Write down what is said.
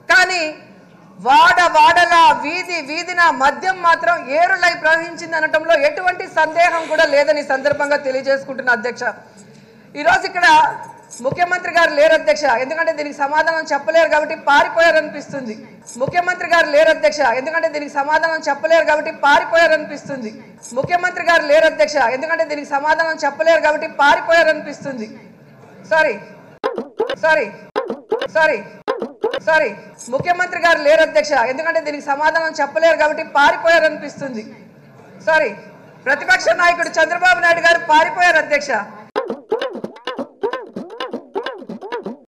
కానీ వాడ వాడల వీధి వీధిన మద్యం మాత్రం ఏరులై ప్రవహించింది అనటంలో ఎటువంటి సందేహం కూడా లేదని ఈ సందర్భంగా తెలియజేసుకుంటున్న అధ్యక్ష ఈరోజు ఇక్కడ ముఖ్యమంత్రి గారు లేరు అధ్యక్ష ఎందుకంటే దీనికి సమాధానం చెప్పలేరు కాబట్టి పారిపోయారనిపిస్తుంది ముఖ్యమంత్రి గారు లేరు అధ్యక్ష ఎందుకంటే దీనికి సమాధానం చెప్పలేరు కాబట్టి పారిపోయారనిపిస్తుంది ముఖ్యమంత్రి గారు లేరు అధ్యక్ష ఎందుకంటే దీనికి సమాధానం చెప్పలేరు కాబట్టి పారిపోయారనిపిస్తుంది సారీ సారీ సారీ సారీ ముఖ్యమంత్రి గారు లేరు అధ్యక్ష ఎందుకంటే దీనికి సమాధానం చెప్పలేరు కాబట్టి పారిపోయారనిపిస్తుంది సారీ ప్రతిపక్ష నాయకుడు చంద్రబాబు నాయుడు గారు పారిపోయారు అధ్యక్ష